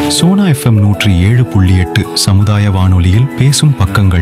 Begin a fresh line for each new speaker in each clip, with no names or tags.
Sona FM நூற்றி ஏழு புள்ளி எட்டு சமுதாய வானொலியில் பேசும் பக்கங்கள்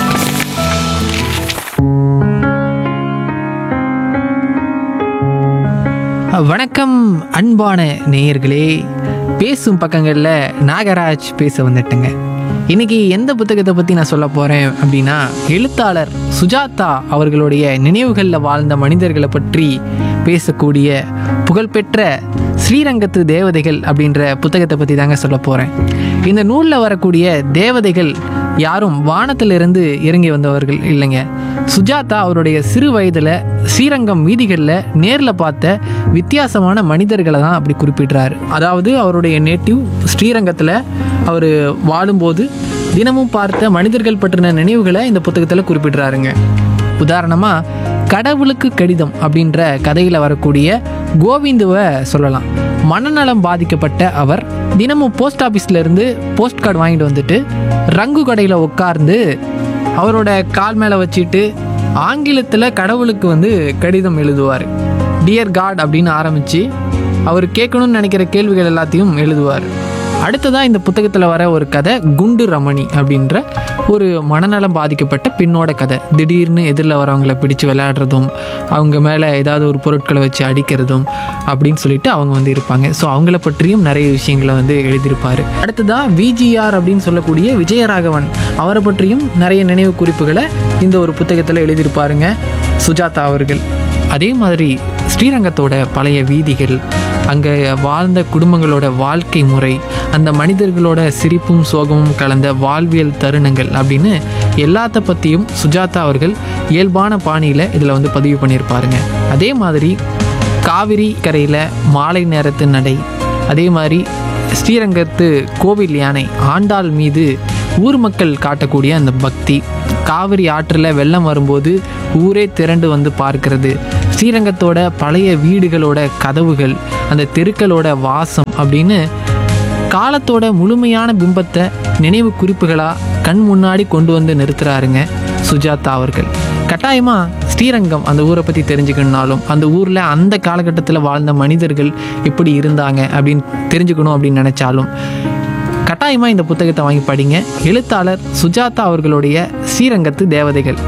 வணக்கம் அன்பான நேயர்களே பேசும் பக்கங்களில் நாகராஜ் பேச வந்துட்டுங்க இன்னைக்கு எந்த புத்தகத்தை பற்றி நான் சொல்ல போகிறேன் அப்படின்னா எழுத்தாளர் சுஜாதா அவர்களுடைய நினைவுகளில் வாழ்ந்த மனிதர்களை பற்றி பேசக்கூடிய புகழ்பெற்ற ஸ்ரீரங்கத்து தேவதைகள் அப்படின்ற புத்தகத்தை பற்றி தாங்க சொல்ல போகிறேன் இந்த நூலில் வரக்கூடிய தேவதைகள் யாரும் வானத்திலிருந்து இறங்கி வந்தவர்கள் இல்லைங்க சுஜாதா அவருடைய சிறு வயதில் ஸ்ரீரங்கம் வீதிகளில் நேரில் பார்த்த வித்தியாசமான மனிதர்களை தான் அப்படி குறிப்பிடுறாரு அதாவது அவருடைய நேட்டிவ் ஸ்ரீரங்கத்தில் அவர் வாழும்போது தினமும் பார்த்த மனிதர்கள் பற்றின நினைவுகளை இந்த புத்தகத்தில் குறிப்பிடுறாருங்க உதாரணமாக கடவுளுக்கு கடிதம் அப்படின்ற கதையில் வரக்கூடிய கோவிந்துவை சொல்லலாம் மனநலம் பாதிக்கப்பட்ட அவர் தினமும் போஸ்ட் ஆஃபீஸ்ல இருந்து போஸ்ட் கார்டு வாங்கிட்டு வந்துட்டு ரங்கு கடையில் உட்கார்ந்து அவரோட கால் மேலே வச்சுட்டு ஆங்கிலத்தில் கடவுளுக்கு வந்து கடிதம் எழுதுவார் டியர் காட் அப்படின்னு ஆரம்பித்து அவர் கேட்கணும்னு நினைக்கிற கேள்விகள் எல்லாத்தையும் எழுதுவார் அடுத்ததாக இந்த புத்தகத்தில் வர ஒரு கதை குண்டு ரமணி அப்படின்ற ஒரு மனநலம் பாதிக்கப்பட்ட பெண்ணோட கதை திடீர்னு எதிரில் வரவங்கள பிடிச்சு விளையாடுறதும் அவங்க மேலே ஏதாவது ஒரு பொருட்களை வச்சு அடிக்கிறதும் அப்படின்னு சொல்லிட்டு அவங்க வந்து இருப்பாங்க ஸோ அவங்கள பற்றியும் நிறைய விஷயங்களை வந்து எழுதியிருப்பார் அடுத்ததாக விஜிஆர் அப்படின்னு சொல்லக்கூடிய விஜயராகவன் அவரை பற்றியும் நிறைய நினைவு குறிப்புகளை இந்த ஒரு புத்தகத்தில் எழுதியிருப்பாருங்க சுஜாதா அவர்கள் அதே மாதிரி ஸ்ரீரங்கத்தோட பழைய வீதிகள் அங்கே வாழ்ந்த குடும்பங்களோட வாழ்க்கை முறை அந்த மனிதர்களோட சிரிப்பும் சோகமும் கலந்த வாழ்வியல் தருணங்கள் அப்படின்னு எல்லாத்த பற்றியும் சுஜாதா அவர்கள் இயல்பான பாணியில் இதில் வந்து பதிவு பண்ணியிருப்பாருங்க அதே மாதிரி காவிரி கரையில் மாலை நேரத்து நடை அதே மாதிரி ஸ்ரீரங்கத்து கோவில் யானை ஆண்டாள் மீது ஊர் மக்கள் காட்டக்கூடிய அந்த பக்தி காவிரி ஆற்றில் வெள்ளம் வரும்போது ஊரே திரண்டு வந்து பார்க்கிறது ஸ்ரீரங்கத்தோட பழைய வீடுகளோட கதவுகள் அந்த தெருக்களோட வாசம் அப்படின்னு காலத்தோட முழுமையான பிம்பத்தை நினைவு குறிப்புகளாக கண் முன்னாடி கொண்டு வந்து நிறுத்துறாருங்க சுஜாதா அவர்கள் கட்டாயமாக ஸ்ரீரங்கம் அந்த ஊரை பற்றி தெரிஞ்சுக்கணுனாலும் அந்த ஊரில் அந்த காலகட்டத்தில் வாழ்ந்த மனிதர்கள் எப்படி இருந்தாங்க அப்படின்னு தெரிஞ்சுக்கணும் அப்படின்னு நினச்சாலும் கட்டாயமாக இந்த புத்தகத்தை வாங்கி படிங்க எழுத்தாளர் சுஜாதா அவர்களுடைய ஸ்ரீரங்கத்து தேவதைகள்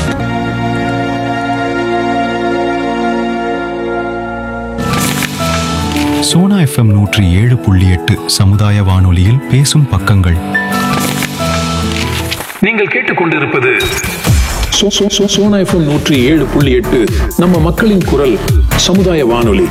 சோனா எஃப்எம் நூற்றி ஏழு புள்ளி எட்டு சமுதாய வானொலியில் பேசும் பக்கங்கள்
நீங்கள் கேட்டுக்கொண்டிருப்பது சோ- சோ- சோ- சோனா எஃப்எம் நூற்றி ஏழு புள்ளி எட்டு நம்ம மக்களின் குரல் சமுதாய வானொலி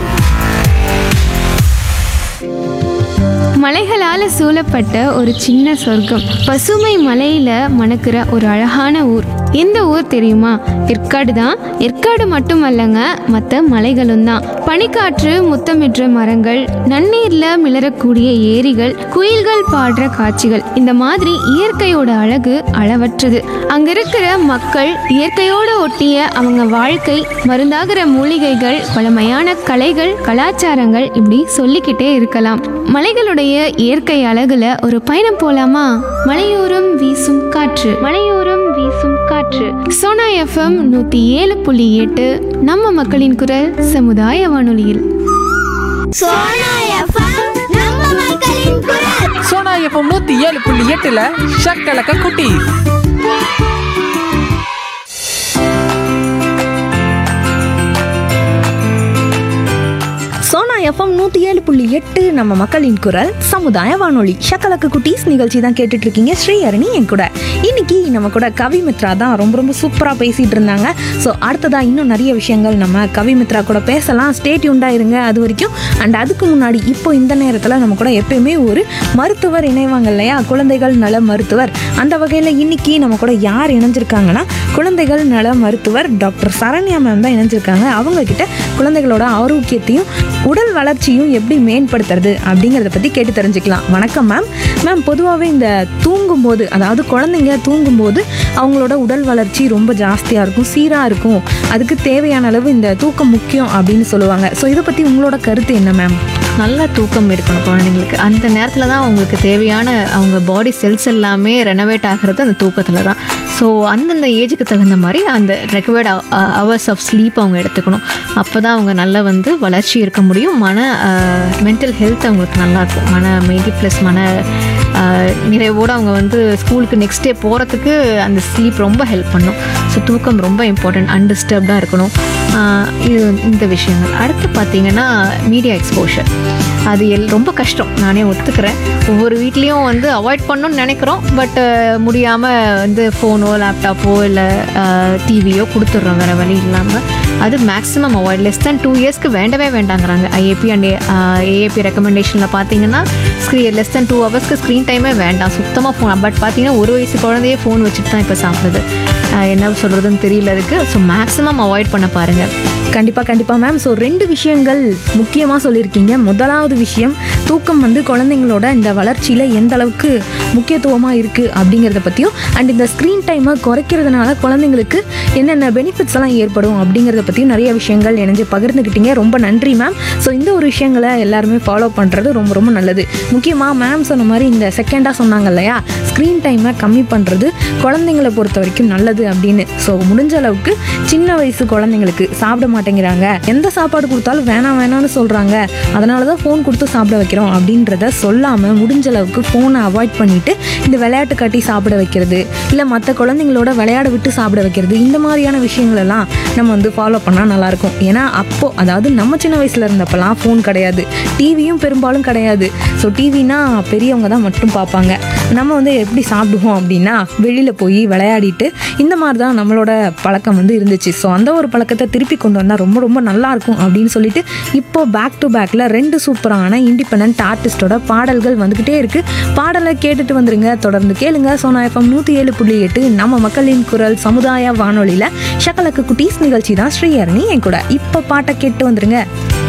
மலைகளால சூழப்பட்ட ஒரு சின்ன சொர்க்கம் பசுமை மலையில மணக்கிற ஒரு அழகான ஊர் இந்த ஊர் தெரியுமா ஏற்காடு தான் ஏற்காடு மட்டுமல்லங்க மற்ற மலைகளும் தான் பனிக்காற்று முத்தமிடுற மரங்கள் நன்னீர்ல மிளறக்கூடிய ஏரிகள் குயில்கள் பாடுற காட்சிகள் இந்த மாதிரி இயற்கையோட அழகு அளவற்றது அங்க இருக்கிற மக்கள் இயற்கையோட ஒட்டிய அவங்க வாழ்க்கை மருந்தாகிற மூலிகைகள் பழமையான கலைகள் கலாச்சாரங்கள் இப்படி சொல்லிக்கிட்டே இருக்கலாம் மலைகளுடைய இயற்கை அழகுல ஒரு பயணம் போலாமா மலையோரம் வீசும் காற்று மலையோரம் வீசும் காற்று சோனா எஃப்எம் நூத்தி ஏழு புள்ளி எட்டு நம்ம மக்களின் குரல் சமுதாய வானொலியில்
சோனா எஃப்எம் நம்ம மக்களின் குரல்
சோனா எஃப்எம் நூற்றி ஏழு புள்ளி எட்டில் ஷக்கலக்க குட்டி
சோனா எஃப்எம் நூற்றி ஏழு புள்ளி எட்டு நம்ம மக்களின் குரல் சமுதாய வானொலி ஷக்கலக்கு குட்டீஸ் நிகழ்ச்சி தான் கேட்டுட்டு இருக்கீங்க ஸ்ரீ அருணி என் கூட இன்னைக்கு நம்ம கூட கவி மித்ரா தான் ரொம்ப ரொம்ப சூப்பராக பேசிட்டு இருந்தாங்க ஸோ அடுத்ததா இன்னும் நிறைய விஷயங்கள் நம்ம கவி மித்ரா கூட பேசலாம் ஸ்டேட் இருங்க அது வரைக்கும் அண்ட் அதுக்கு முன்னாடி இப்போ இந்த நேரத்தில் நம்ம கூட எப்பயுமே ஒரு மருத்துவர் இணைவாங்க இல்லையா குழந்தைகள் நல மருத்துவர் அந்த வகையில் இன்னைக்கு நம்ம கூட யார் இணைஞ்சிருக்காங்கன்னா குழந்தைகள் நல மருத்துவர் டாக்டர் சரண்யா மேம் தான் இணைஞ்சிருக்காங்க அவங்க கிட்ட குழந்தைகளோட ஆரோக்கியத்தையும் உடல் வளர்ச்சியும் எப்படி மேம்படுத்துறது அப்படிங்கிறத பற்றி கேட்டு தெரிஞ்சுக்கலாம் வணக்கம் மேம் மேம் பொதுவாகவே இந்த தூங்கும்போது அதாவது குழந்தைங்க தூங்கும்போது அவங்களோட உடல் வளர்ச்சி ரொம்ப ஜாஸ்தியாக இருக்கும் சீராக இருக்கும் அதுக்கு தேவையான அளவு இந்த தூக்கம் முக்கியம் அப்படின்னு சொல்லுவாங்க ஸோ இதை பற்றி உங்களோட கருத்து என்ன மேம்
நல்ல தூக்கம் இருக்கணும் குழந்தைங்களுக்கு அந்த நேரத்தில் தான் அவங்களுக்கு தேவையான அவங்க பாடி செல்ஸ் எல்லாமே ரெனோவேட் ஆகிறது அந்த தூக்கத்தில் தான் ஸோ அந்தந்த ஏஜுக்கு தகுந்த மாதிரி அந்த ரெக்கவர்ட் ஹவர்ஸ் ஆஃப் ஸ்லீப் அவங்க எடுத்துக்கணும் அப்போ தான் அவங்க நல்லா வந்து வளர்ச்சி இருக்க முடியும் மன மென்டல் ஹெல்த் அவங்களுக்கு நல்லா இருக்கும் மன அமைதி ப்ளஸ் மன ஆஹ், நிறைவோடு அவங்க வந்து ஸ்கூலுக்கு நெக்ஸ்ட் டே போகிறதுக்கு அந்த ஸ்லீப் ரொம்ப ஹெல்ப் பண்ணும் ஸோ தூக்கம் ரொம்ப இம்பார்ட்டன்ட் அன்டிஸ்டர்ப்டாக இருக்கணும் ஆஹ், இது இந்த விஷயங்கள் அடுத்து பார்த்தீங்கன்னா மீடியா எக்ஸ்போஷர் அது எல் ரொம்ப கஷ்டம் நானே ஒத்துக்கிறேன் ஒவ்வொரு வீட்லேயும் வந்து அவாய்ட் பண்ணணும்னு நினைக்கிறோம் பட் முடியாமல் வந்து ஃபோனோ லேப்டாப்போ இல்லை டிவியோ கொடுத்துட்றோம் வேறு வழி இல்லாமல் அது maximum avoid less than two இயர்ஸ்க்கு வேண்டவே வேண்டாங்கிறாங்க ஐஏபி அண்ட் ஏஏபி ரெக்கமெண்டேஷனில் பார்த்தீங்கன்னா ஸ்க்ரீன் லெஸ் தேன் டூ ஹவர்ஸ்க்கு ஸ்க்ரீன் டைமே வேண்டாம் சுத்தமாக ஃபோன் பட் பார்த்தீங்கன்னா ஒரு வயசு குழந்தையே ஃபோன் வச்சுட்டு தான் இப்போ சாப்பிடுது ஆஹ் என்ன சொல்கிறதுன்னு தெரியல அதுக்கு ஸோ மேக்ஸிமம் அவாய்ட் பண்ண பாருங்கள்
கண்டிப்பாக கண்டிப்பாக மேம் ஸோ ரெண்டு விஷயங்கள் முக்கியமாக சொல்லியிருக்கீங்க முதலாவது விஷயம் தூக்கம் வந்து குழந்தைங்களோட இந்த வளர்ச்சியில் எந்த அளவுக்கு முக்கியத்துவமாக இருக்குது அப்படிங்கிறத பற்றியும் அண்ட் இந்த ஸ்க்ரீன் டைமை குறைக்கிறதுனால குழந்தைங்களுக்கு என்னென்ன பெனிஃபிட்ஸ் எல்லாம் ஏற்படும் அப்படிங்கிறத பற்றியும் நிறைய விஷயங்கள் இணைஞ்சு பகிர்ந்துக்கிட்டீங்க ரொம்ப நன்றி மேம் ஸோ இந்த ஒரு விஷயங்களை எல்லாருமே ஃபாலோ பண்ணுறது ரொம்ப ரொம்ப நல்லது முக்கியமாக மேம் சொன்ன மாதிரி இந்த செகண்டாக சொன்னாங்க இல்லையா ஸ்க்ரீன் டைமை கம்மி பண்ணுறது குழந்தைங்களை பொறுத்த வரைக்கும் நல்லது அப்படின்னு ஸோ முடிஞ்ச அளவுக்கு சின்ன வயசு குழந்தைங்களுக்கு சாப்பிட மாட்டேங்கிறாங்க எந்த சாப்பாடு கொடுத்தாலும் வேணாம் வேணாம்னு சொல்கிறாங்க அதனால தான் ஃபோன் கொடுத்து சாப்பிட வைக்கிறோம் அப்படின்றத சொல்லாமல் முடிஞ்ச அளவுக்கு ஃபோனை அவாய்ட் பண்ணிட்டு இந்த விளையாட்டு காட்டி சாப்பிட வைக்கிறது இல்லை மற்ற குழந்தைங்களோட விளையாட விட்டு சாப்பிட வைக்கிறது இந்த மாதிரியான விஷயங்கள் எல்லாம் நம்ம வந்து ஃபாலோ பண்ணால் நல்லாயிருக்கும் ஏன்னா அப்போ அதாவது நம்ம சின்ன வயசில் இருந்தப்பெல்லாம் ஃபோன் கிடையாது டிவியும் பெரும்பாலும் கிடையாது ஸோ டிவினா பெரியவங்க தான் மட்டும் பார்ப்பாங்க நம்ம வந்து எப்படி சாப்பிடுவோம் அப்படின்னா வெளியில் போய் விளையாடிட்டு இந்த மாதிரி தான் நம்மளோட பழக்கம் வந்து இருந்துச்சு ஸோ அந்த ஒரு பழக்கத்தை திருப்பி கொண்டு வந்தால் ரொம்ப ரொம்ப நல்லா இருக்கும் அப்படின்னு சொல்லிட்டு இப்போ பேக் டு பேக்கில் ரெண்டு சூப்பரான இண்டிபெண்ட் ஆர்டிஸ்டோட பாடல்கள் வந்துக்கிட்டே இருக்கு பாடலை கேட்டுட்டு வந்துருங்க தொடர்ந்து கேளுங்க சோனா எஃப்எம் நூற்றி ஏழு புள்ளி எட்டு நம்ம மக்களின் குரல் சமுதாய வானொலியில் ஷக்கலக்கு குட்டீஸ் நிகழ்ச்சி தான் ஸ்ரீஹரணி என் கூட இப்போ பாட்டை கேட்டு வந்துருங்க